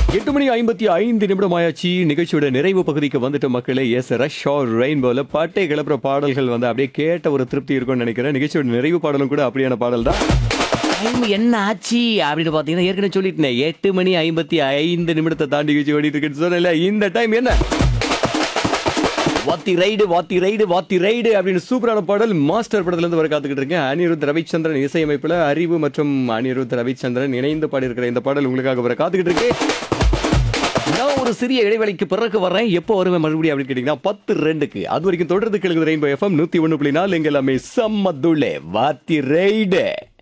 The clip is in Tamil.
எட்டு மணி ஐம்பத்தி ஐந்து நிமிடம் ஆயாச்சு நிகழ்ச்சியோட நிறைவு பகுதிக்கு வந்துட்டு மக்களே எஸ் ரஷ் ஆர் ரெயின்போல பாட்டை கிளப்புற பாடல்கள் வந்து அப்படியே கேட்ட ஒரு திருப்தி இருக்கும்னு நினைக்கிறேன் நிகழ்ச்சியோட நிறைவு பாடலும் கூட அப்படியான பாடல் தான் டைம் என்ன ஆச்சு அப்படின்னு பார்த்தீங்கன்னா ஏற்கனவே சொல்லிட்டேன் எட்டு மணி ஐம்பத்தி ஐந்து நிமிடத்தை தாண்டி நிகழ்ச்சி ஓடிட்டு இருக்குன்னு சொன்னேன்ல இந்த டைம் என்ன Vaathi raid Vaathi raid Vaathi raid அப்படின்னு சூப்பரான பாடல் மாஸ்டர் படத்துல இருந்து வர காத்துக்கிட்டு இருக்கேன் அனிருத் ரவிச்சந்திரன் இசையமைப்புல அறிவு மற்றும் அனிருத் ரவிச்சந்திரன் இணைந்து பாடியிருக்கிற இந்த பாடல் உங்களுக்காக வர காத்துக்கிட்டு இருக்கு நான் ஒரு சிறிய இடைவெளிக்கு பிறகு வரேன் எப்போ வருவேன் மறுபடியும் அப்படின்னு கேட்டீங்கன்னா பத்து ரெண்டுக்கு அது வரைக்கும் தொடர்ந்து கேளுங்க ரெயின்போ எஃப்எம் நூத்தி ஒண்ணு புள்ளி நாலு எங்க எல்லாமே சம்மதுள்ளே வாத்தி ரைடு